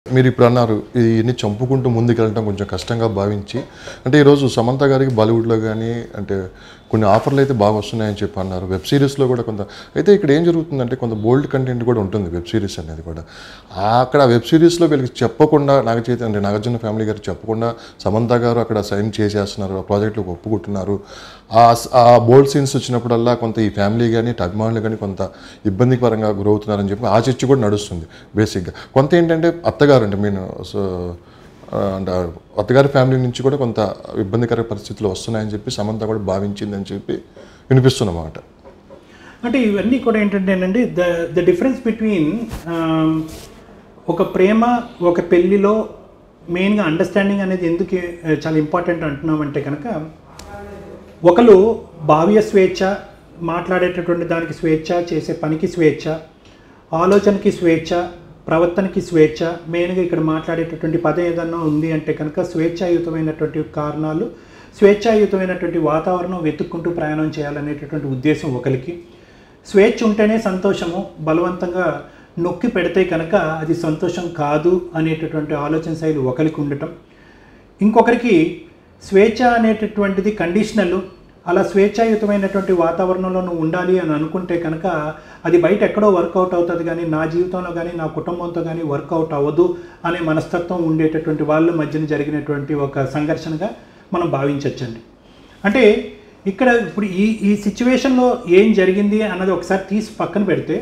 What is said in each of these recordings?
మీరు ఇప్పుడు అన్నారు ఇవన్నీ చంపుకుంటూ ముందుకెళ్ళడం కొంచెం కష్టంగా భావించి అంటే ఈరోజు సమంత గారికి బాలీవుడ్లో కానీ అంటే కొన్ని ఆఫర్లు అయితే బాగా వస్తున్నాయని చెప్పి అన్నారు వెబ్ సిరీస్లో కూడా కొంత అయితే ఇక్కడ ఏం జరుగుతుందంటే కొంత బోల్డ్ కంటెంట్ కూడా ఉంటుంది వెబ్ సిరీస్ అనేది కూడా ఆ అక్కడ వెబ్ సిరీస్లో వీళ్ళకి చెప్పకుండా నాగ చైతన్య అంటే నాగార్జున ఫ్యామిలీ గారు చెప్పకుండా సమంత గారు అక్కడ సైన్ చేసేస్తున్నారు ఆ ప్రాజెక్టులకు ఒప్పుకుంటున్నారు ఆ ఆ బోల్డ్ సీన్స్ వచ్చినప్పుడల్లా కొంత ఈ ఫ్యామిలీ కానీ ఇటు అభిమానులు కానీ కొంత ఇబ్బందికరంగా గురవుతున్నారని చెప్పి ఆ చర్చ కూడా నడుస్తుంది బేసిక్గా కొంత ఏంటంటే అత్తగారు అంటే మీన్ సో ఆ, అంటే అత్తగారి ఫ్యామిలీ నుంచి కూడా కొంత ఇబ్బందికర పరిస్థితులు వస్తున్నాయని చెప్పి సమంత కూడా భావించిందని చెప్పి వినిపిస్తున్నమాట అంటే ఇవన్నీ కూడా ఏంటంటేనండి ద ద డిఫరెన్స్ బిట్వీన్ ఒక ప్రేమ ఒక పెళ్ళిలో మెయిన్గా అండర్స్టాండింగ్ అనేది ఎందుకు ఆ, చాలా ఇంపార్టెంట్ అంటున్నామంటే కనుక ఒకరు భావ్య స్వేచ్ఛ మాట్లాడేటటువంటి దానికి స్వేచ్ఛ చేసే పనికి స్వేచ్ఛ ఆలోచనకి స్వేచ్ఛ ప్రవర్తనకి స్వేచ్ఛ మెయిన్గా ఇక్కడ మాట్లాడేటటువంటి పదం ఏదన్నా ఉంది అంటే కనుక స్వేచ్ఛాయుతమైనటువంటి కారణాలు స్వేచ్ఛాయుతమైనటువంటి వాతావరణం వెతుక్కుంటూ ప్రయాణం చేయాలనేటటువంటి ఉద్దేశం ఒకరికి స్వేచ్ఛ ఉంటేనే సంతోషము బలవంతంగా నొక్కి పెడితే కనుక అది సంతోషం కాదు అనేటటువంటి ఆలోచన శైలి ఒకరికి ఉండటం ఇంకొకరికి స్వేచ్ఛ అనేటటువంటిది కండిషనల్ అలా స్వేచ్ఛాయుతమైనటువంటి వాతావరణంలో నువ్వు ఉండాలి అని అనుకుంటే కనుక అది బయట ఎక్కడో వర్కౌట్ అవుతుంది కానీ నా జీవితంలో కానీ నా కుటుంబంతో కానీ వర్కౌట్ అవ్వదు అనే మనస్తత్వం ఉండేటటువంటి వాళ్ళ మధ్యన జరిగినటువంటి ఒక సంఘర్షణగా మనం భావించవచ్చండి అంటే ఇక్కడ ఇప్పుడు ఈ ఈ సిచ్యువేషన్లో ఏం జరిగింది అన్నది ఒకసారి తీసి పక్కన పెడితే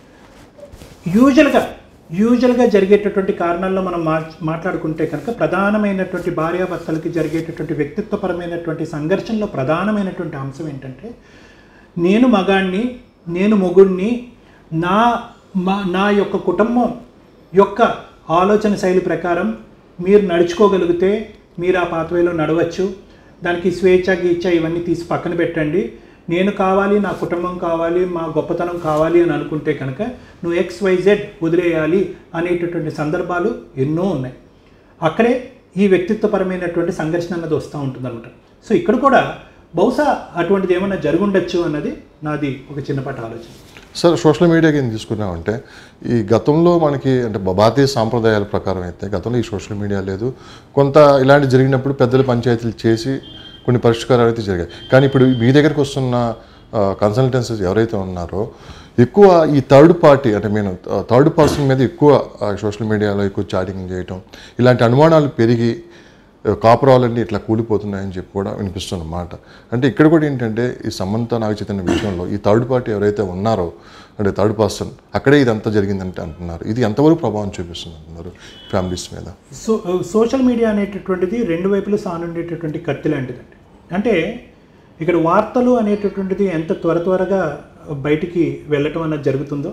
యూజువల్గా యూజువల్గా జరిగేటటువంటి కారణాల్లో మనం మా మాట్లాడుకుంటే కనుక ప్రధానమైనటువంటి భార్యాభర్తలకి జరిగేటటువంటి వ్యక్తిత్వపరమైనటువంటి సంఘర్షణలో ప్రధానమైనటువంటి అంశం ఏంటంటే నేను మగాణ్ణి నేను మొగుణ్ణి నా మా నా యొక్క కుటుంబం యొక్క ఆలోచన శైలి ప్రకారం మీరు నడుచుకోగలిగితే మీరు ఆ పాత్వేలో నడవచ్చు దానికి స్వేచ్ఛ గీచ్ఛ ఇవన్నీ తీసి పక్కన పెట్టండి నేను కావాలి నా కుటుంబం కావాలి మా గొప్పతనం కావాలి అని అనుకుంటే కనుక నువ్వు ఎక్స్ వైజెడ్ వదిలేయాలి అనేటటువంటి సందర్భాలు ఎన్నో ఉన్నాయి అక్కడే ఈ వ్యక్తిత్వపరమైనటువంటి సంఘర్షణ అన్నది వస్తూ ఉంటుందన్నమాట సో ఇక్కడ కూడా బహుశా అటువంటిది ఏమన్నా జరుగుండొచ్చు అన్నది నాది ఒక చిన్నపాటి ఆలోచన సార్ సోషల్ మీడియాకి ఏం తీసుకున్నామంటే ఈ గతంలో మనకి అంటే భారతీయ సాంప్రదాయాల ప్రకారం అయితే గతంలో ఈ సోషల్ మీడియా లేదు కొంత ఇలాంటి జరిగినప్పుడు పెద్దలు పంచాయతీలు చేసి కొన్ని పరిష్కారాలు అయితే జరిగాయి కానీ ఇప్పుడు మీ దగ్గరికి వస్తున్న కన్సల్టెన్సీస్ ఎవరైతే ఉన్నారో ఎక్కువ ఈ థర్డ్ పార్టీ అంటే నేను థర్డ్ పర్సన్ మీద ఎక్కువ సోషల్ మీడియాలో ఎక్కువ చాటింగ్ చేయటం ఇలాంటి అనుమానాలు పెరిగి కాపురాలన్నీ ఇట్లా కూలిపోతున్నాయని చెప్పి కూడా వినిపిస్తున్నమాట అంటే ఇక్కడ కూడా ఏంటంటే ఈ సమంత నాగ చైతన్య విషయంలో ఈ థర్డ్ పార్టీ ఎవరైతే ఉన్నారో అంటే థర్డ్ పర్సన్ అక్కడే ఇదంతా జరిగిందంటే అంటున్నారు ఇది ఎంతవరకు ప్రభావం చూపిస్తుంది అంటున్నారు ఫ్యామిలీస్ మీద సో సోషల్ మీడియా అనేటటువంటిది రెండు వైపులు సానుండేటటువంటి కత్తి లాంటిదండి అంటే ఇక్కడ వార్తలు అనేటటువంటిది ఎంత త్వర త్వరగా బయటికి వెళ్ళటం అన్నది జరుగుతుందో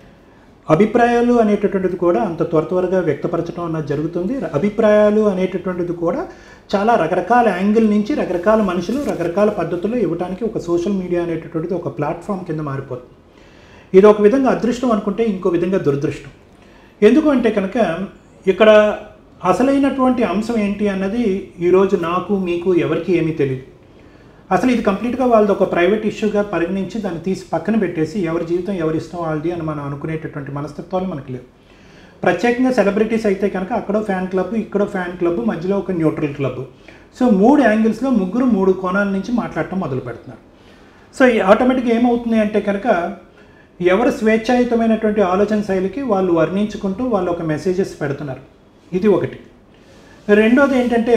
అభిప్రాయాలు అనేటటువంటిది కూడా అంత త్వర త్వరగా వ్యక్తపరచడం అన్నది జరుగుతుంది అభిప్రాయాలు అనేటటువంటిది కూడా చాలా రకరకాల యాంగిల్ నుంచి రకరకాల మనుషులు రకరకాల పద్ధతుల్లో ఇవ్వడానికి ఒక సోషల్ మీడియా అనేటటువంటిది ఒక ప్లాట్ఫామ్ కింద మారిపోతుంది ఇది ఒక విధంగా అదృష్టం అనుకుంటే ఇంకో విధంగా దురదృష్టం ఎందుకు అంటే కనుక ఇక్కడ అసలైనటువంటి అంశం ఏంటి అన్నది ఈరోజు నాకు మీకు ఎవరికి ఏమీ తెలియదు అసలు ఇది కంప్లీట్గా వాళ్ళది ఒక ప్రైవేట్ ఇష్యూగా పరిగణించి దాన్ని తీసి పక్కన పెట్టేసి ఎవరి జీవితం ఎవరి ఇష్టం వాళ్ళది అని మనం అనుకునేటటువంటి మనస్తత్వాలు మనకు లేవు ప్రత్యేకంగా సెలబ్రిటీస్ అయితే కనుక అక్కడో ఫ్యాన్ క్లబ్ ఇక్కడో ఫ్యాన్ క్లబ్ మధ్యలో ఒక న్యూట్రల్ క్లబ్ సో మూడు యాంగిల్స్లో ముగ్గురు మూడు కోణాల నుంచి మాట్లాడటం మొదలు పెడుతున్నారు సో ఈ ఆటోమేటిక్గా ఏమవుతుంది అంటే కనుక ఎవరు స్వేచ్ఛాయుతమైనటువంటి ఆలోచన శైలికి వాళ్ళు వర్ణించుకుంటూ వాళ్ళు ఒక మెసేజెస్ పెడుతున్నారు ఇది ఒకటి రెండోది ఏంటంటే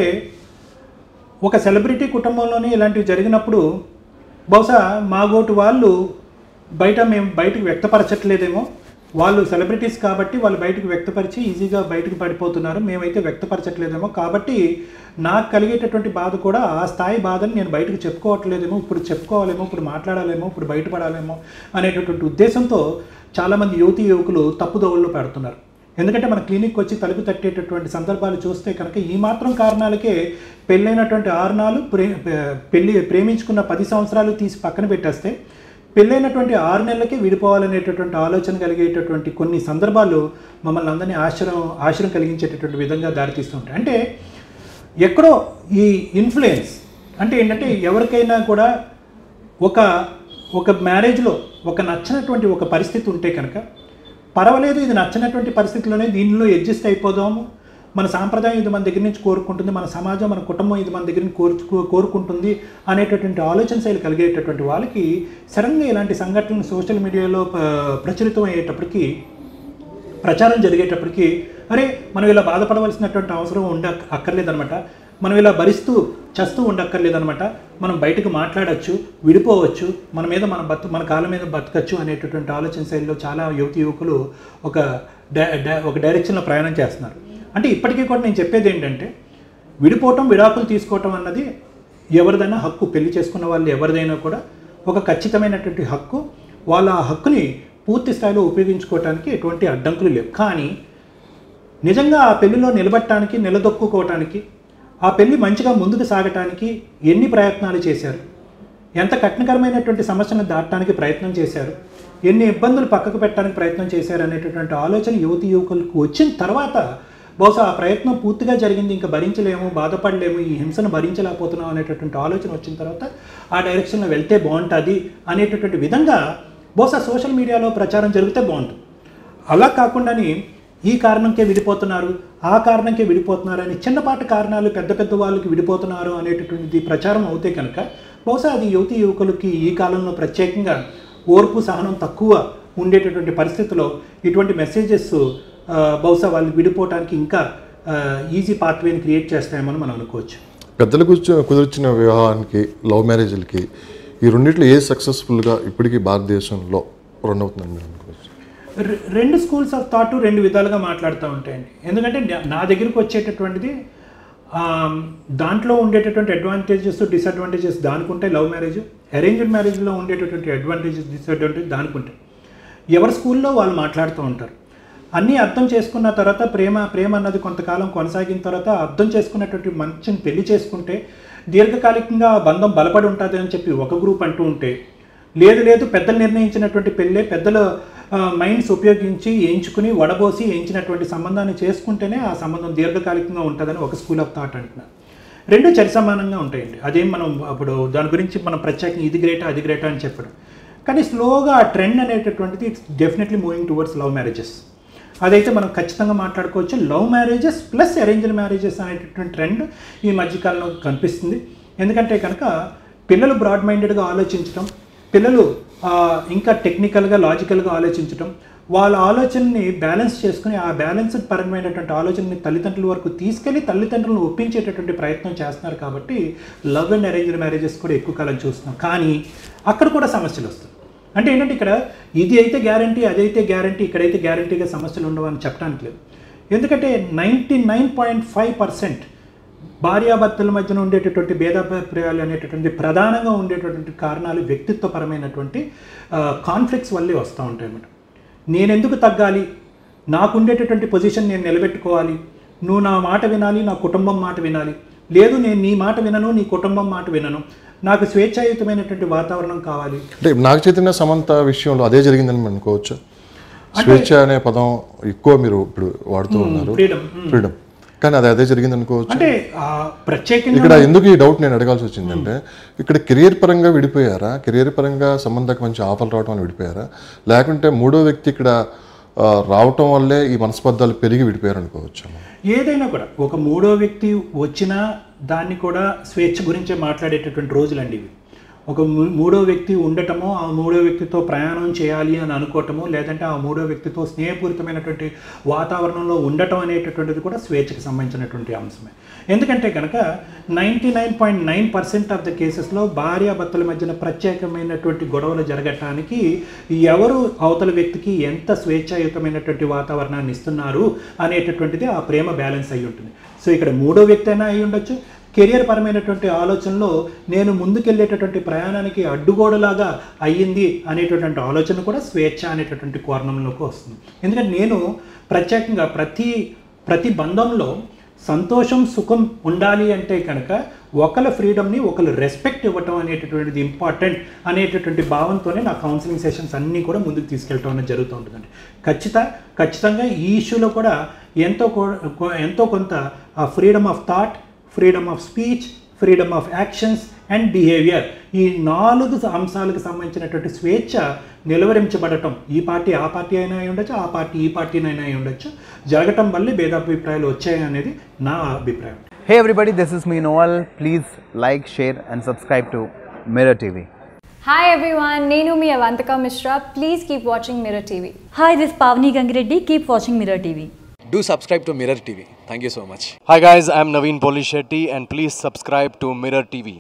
ఒక సెలబ్రిటీ కుటుంబంలోనే ఇలాంటివి జరిగినప్పుడు బహుశా మా గోటు వాళ్ళు బయట మేము బయటకు వ్యక్తపరచట్లేదేమో వాళ్ళు సెలబ్రిటీస్ కాబట్టి వాళ్ళు బయటకు వ్యక్తపరిచి ఈజీగా బయటకు పడిపోతున్నారు మేమైతే వ్యక్తపరచట్లేదేమో కాబట్టి నాకు కలిగేటటువంటి బాధ కూడా ఆ స్థాయి బాధని నేను బయటకు చెప్పుకోవట్లేదేమో ఇప్పుడు చెప్పుకోవాలేమో ఇప్పుడు మాట్లాడాలేమో ఇప్పుడు బయటపడాలేమో అనేటటువంటి ఉద్దేశంతో చాలామంది యువతి యువకులు తప్పుదోవల్లో పెడుతున్నారు ఎందుకంటే మన క్లినిక్ వచ్చి తలుపు తట్టేటటువంటి సందర్భాలు చూస్తే కనుక ఈ మాత్రం కారణాలకే పెళ్ళైనటువంటి ఆరునాలు ప్రే పెళ్ళి ప్రేమించుకున్న పది సంవత్సరాలు తీసి పక్కన పెట్టేస్తే పెళ్ళైనటువంటి ఆరు నెలలకే విడిపోవాలనేటటువంటి ఆలోచన కలిగేటటువంటి కొన్ని సందర్భాలు మమ్మల్ని అందరినీ ఆశ్చర్యం ఆశ్చర్యం కలిగించేటటువంటి విధంగా దారితీస్తుంటాయి అంటే ఎక్కడో ఈ ఇన్ఫ్లుయెన్స్ అంటే ఏంటంటే ఎవరికైనా కూడా ఒక ఒక మ్యారేజ్లో ఒక నచ్చినటువంటి ఒక పరిస్థితి ఉంటే కనుక పర్వాలేదు ఇది నచ్చినటువంటి పరిస్థితిలోనే దీనిలో అడ్జస్ట్ అయిపోదాము మన సాంప్రదాయం ఇది మన దగ్గర నుంచి కోరుకుంటుంది మన సమాజం మన కుటుంబం ఇది మన దగ్గర నుంచి కోరు కోరుకుంటుంది అనేటటువంటి ఆలోచన శైలి కలిగేటటువంటి వాళ్ళకి సడన్గా ఇలాంటి సంఘటనలు సోషల్ మీడియాలో ప- ప్రచురితం అయ్యేటప్పటికి ప్రచారం జరిగేటప్పటికి అరే మనం ఇలా బాధపడవలసినటువంటి అవసరం ఉండ అక్కర్లేదనమాట మనం ఇలా భరిస్తూ చస్తూ ఉండక్కర్లేదనమాట మనం బయటకు మాట్లాడచ్చు విడిపోవచ్చు మన మీద మన బతు మన కాళ్ళ మీద బతకచ్చు అనేటటువంటి ఆలోచన శైలిలో చాలా యువతి యువకులు ఒక డై- డై- ఒక డైరెక్షన్లో ప్రయాణం చేస్తున్నారు అంటే ఇప్పటికీ కూడా నేను చెప్పేది ఏంటంటే విడిపోవటం విడాకులు తీసుకోవటం అన్నది ఎవరిదైనా హక్కు పెళ్లి చేసుకున్న వాళ్ళు ఎవరిదైనా కూడా ఒక ఖచ్చితమైనటువంటి హక్కు వాళ్ళ ఆ హక్కుని పూర్తి స్థాయిలో ఉపయోగించుకోవటానికి ఎటువంటి అడ్డంకులు లేవు కానీ నిజంగా ఆ పెళ్లిలో నిలబట్టడానికి నిలదొక్కుకోవటానికి ఆ పెళ్లి మంచిగా ముందుకు సాగటానికి ఎన్ని ప్రయత్నాలు చేశారు ఎంత కఠినకరమైనటువంటి సమస్యను దాటడానికి ప్రయత్నం చేశారు ఎన్ని ఇబ్బందులు పక్కకు పెట్టడానికి ప్రయత్నం చేశారు అనేటటువంటి ఆలోచన యువతి యువకులకు వచ్చిన తర్వాత బహుశా ఆ ప్రయత్నం పూర్తిగా జరిగింది ఇంకా భరించలేము బాధపడలేము ఈ హింసను భరించలేకపోతున్నాం అనేటటువంటి ఆలోచన వచ్చిన తర్వాత ఆ డైరెక్షన్లో వెళ్తే బాగుంటుంది అనేటటువంటి విధంగా బహుశా సోషల్ మీడియాలో ప్రచారం జరిగితే బాగుంటుంది అలా కాకుండానే ఈ కారణంకే విడిపోతున్నారు ఆ కారణంకే విడిపోతున్నారు అని చిన్నపాటి కారణాలు పెద్ద పెద్ద వాళ్ళకి విడిపోతున్నారు అనేటటువంటిది ప్రచారం అవుతే కనుక బహుశా అది యువతి యువకులకి ఈ కాలంలో ప్రత్యేకంగా ఓర్పు సహనం తక్కువ ఉండేటటువంటి పరిస్థితిలో ఇటువంటి మెసేజెస్ బహుశా వాళ్ళు విడిపోవటానికి ఇంకా ఈజీ పాత్వేని క్రియేట్ చేస్తాయేమని మనం అనుకోవచ్చు పెద్దలు కూర్చో కుదిర్చిన వివాహానికి లవ్ మ్యారేజ్లకి ఈ రెండిట్లో ఏ సక్సెస్ఫుల్గా ఇప్పటికీ భారతదేశంలో రన్ అవుతుందని మీరు అనుకోవచ్చు రె- రెండు స్కూల్స్ ఆఫ్ థాట్ రెండు విధాలుగా మాట్లాడుతూ ఉంటాయండి ఎందుకంటే నా- నా దగ్గరికి వచ్చేటటువంటిది ఆ, దాంట్లో ఉండేటటువంటి అడ్వాంటేజెస్ డిసడ్వాంటేజెస్ దానికి ఉంటాయి లవ్ మ్యారేజ్ అరేంజ్డ్ మ్యారేజ్లో ఉండేటటువంటి అడ్వాంటేజెస్ డిసడ్వాంటేజ్ దానికి ఉంటాయి ఎవరి స్కూల్లో వాళ్ళు మాట్లాడుతూ ఉంటారు అన్నీ అర్థం చేసుకున్న తర్వాత ప్రేమ ప్రేమ అన్నది కొంతకాలం కొనసాగిన తర్వాత అర్థం చేసుకున్నటువంటి మనిషిని పెళ్లి చేసుకుంటే దీర్ఘకాలికంగా ఆ బంధం బలపడి ఉంటుంది అని చెప్పి ఒక గ్రూప్ అంటూ ఉంటే లేదు లేదు పెద్దలు నిర్ణయించినటువంటి పెళ్ళే పెద్దల ఆ, మైండ్స్ ఉపయోగించి ఎంచుకుని వడబోసి ఎంచినటువంటి సంబంధాన్ని చేసుకుంటేనే ఆ సంబంధం దీర్ఘకాలికంగా ఉంటుందని ఒక స్కూల్ ఆఫ్ థాట్ అంటున్నారు రెండు చరి సమానంగా ఉంటాయండి అదేం మనం అప్పుడు దాని గురించి మనం ప్రత్యేకంగా ఇది గ్రేటా అది గ్రేటా అని చెప్పడం కానీ స్లోగా ఆ ట్రెండ్ అనేటటువంటిది it's definitely moving towards love marriages అదైతే మనం ఖచ్చితంగా మాట్లాడుకోవచ్చు love marriages plus arranged marriages అనేటటువంటి ట్రెండ్ ఈ మధ్యకాలంలో కనిపిస్తుంది ఎందుకంటే కనుక పిల్లలు బ్రాడ్ మైండెడ్గా ఆలోచించడం పిల్లలు ఆ, ఇంకా టెక్నికల్గా లాజికల్గా ఆలోచించడం వాళ్ళ ఆలోచనని బ్యాలెన్స్ చేసుకుని ఆ బ్యాలెన్స్డ్ పరమైనటువంటి ఆలోచనని తల్లిదండ్రుల వరకు తీసుకెళ్లి తల్లిదండ్రులను ఒప్పించేటటువంటి ప్రయత్నం చేస్తున్నారు కాబట్టి లవ్ అండ్ అరేంజ్డ్ మ్యారేజెస్ కూడా ఎక్కువ కాలం చూస్తున్నాం కానీ అక్కడ కూడా సమస్యలు వస్తాయి అంటే ఏంటంటే ఇక్కడ ఇది అయితే గ్యారంటీ అదైతే గ్యారంటీ ఇక్కడైతే గ్యారంటీగా సమస్యలు ఉండవని చెప్పడానికి లేదు ఎందుకంటే ninety nine point five percent భార్యాభర్తల మధ్యన ఉండేటటువంటి భేదాభిప్రాయాలు అనేటటువంటి ప్రధానంగా ఉండేటటువంటి కారణాలు వ్యక్తిత్వపరమైనటువంటి కాన్ఫ్లిక్ట్స్ వల్లే వస్తూ ఉంటాయి అన్నమాట నేను ఎందుకు తగ్గాలి నాకు ఉండేటటువంటి పొజిషన్ నేను నిలబెట్టుకోవాలి నువ్వు నా మాట వినాలి నా కుటుంబం మాట వినాలి లేదు నేను నీ మాట వినను నీ కుటుంబం మాట వినను నాకు స్వేచ్ఛాయుతమైనటువంటి వాతావరణం కావాలి అంటే నాగ చైతన్య సమంత విషయంలో అదే జరిగిందని మనం అనుకోవచ్చు స్వేచ్ఛ అనే పదం ఎక్కువ మీరు ఇప్పుడు వాడుతూ ఉన్నారు ఫ్రీడమ్ ఫ్రీడమ్ కానీ అది అదే జరిగింది అనుకోవచ్చు అంటే ఆ, ప్రత్యేకంగా ఇక్కడ ఎందుకు ఈ డౌట్ నేను అడగాల్సి వచ్చిందంటే ఇక్కడ కెరియర్ పరంగా విడిపోయారా కెరియర్ పరంగా సంబంధకు మంచి ఆఫర్లు రావడం వల్ల విడిపోయారా లేకుంటే మూడో వ్యక్తి ఇక్కడ ఆ, రావటం వల్లే ఈ మనస్పర్ధాలు పెరిగి విడిపోయారు అనుకోవచ్చు ఏదైనా కూడా ఒక మూడో వ్యక్తి వచ్చినా దాన్ని కూడా స్వేచ్ఛ గురించే మాట్లాడేటటువంటి రోజులండి ఇవి ఒక మూ- మూడో వ్యక్తి ఉండటమో ఆ మూడో వ్యక్తితో ప్రయాణం చేయాలి అని అనుకోవటమో లేదంటే ఆ మూడో వ్యక్తితో స్నేహపూరితమైనటువంటి వాతావరణంలో ఉండటం అనేటటువంటిది కూడా స్వేచ్ఛకు సంబంధించినటువంటి అంశమే ఎందుకంటే కనుక ninety nine point nine percent of the కేసెస్లో భార్యాభర్తల మధ్యన ప్రత్యేకమైనటువంటి గొడవలు జరగటానికి ఎవరు అవతల వ్యక్తికి ఎంత స్వేచ్ఛాయుతమైనటువంటి వాతావరణాన్ని ఇస్తున్నారు అనేటటువంటిది ఆ ప్రేమ బ్యాలెన్స్ అయి ఉంటుంది సో ఇక్కడ మూడో వ్యక్తి అయినా అయి ఉండొచ్చు కెరియర్ పరమైనటువంటి ఆలోచనలో నేను ముందుకెళ్ళేటటువంటి ప్రయాణానికి అడ్డుగోడలాగా అయ్యింది అనేటటువంటి ఆలోచన కూడా స్వేచ్ఛ అనేటటువంటి కోణంలోకి వస్తుంది ఎందుకంటే నేను ప్రత్యేకంగా ప్రతి ప్రతి బంధంలో సంతోషం సుఖం ఉండాలి అంటే కనుక ఒకళ్ళ ఫ్రీడమ్ని ఒకళ్ళు రెస్పెక్ట్ ఇవ్వటం అనేటటువంటిది ఇంపార్టెంట్ అనేటటువంటి భావంతోనే నా కౌన్సిలింగ్ సెషన్స్ అన్నీ కూడా ముందుకు తీసుకెళ్ళటం అనేది జరుగుతూ ఉంటుందండి ఖచ్చిత ఖచ్చితంగా ఈ ఇష్యూలో కూడా ఎంతో కో- కో- ఎంతో కొంత ఆ freedom of thought freedom of speech freedom of actions and behaviour ఈ నాలుగు అంశాలకు సంబంధించినటువంటి స్వేచ్ఛ నిలువరించబడటం ఈ పార్టీ ఆ పార్టీ అయినా అయి ఉండొచ్చు ఆ పార్టీ ఈ పార్టీనైనా అయి ఉండొచ్చు జరగటం వల్లే భేదాభిప్రాయాలు వచ్చాయి అనేది నా అభిప్రాయం Hey everybody, this is me Noel. Please like, share, and subscribe to Mirror TV. Hi everyone, Nenu mi Avantika Mishra. Please keep watching Mirror TV. Hi, this is Pavni Gangireddy. Keep watching Mirror TV. Do subscribe to Mirror TV. Thank you so much. Hi guys, I'm Naveen Polishetty and please subscribe to Mirror TV.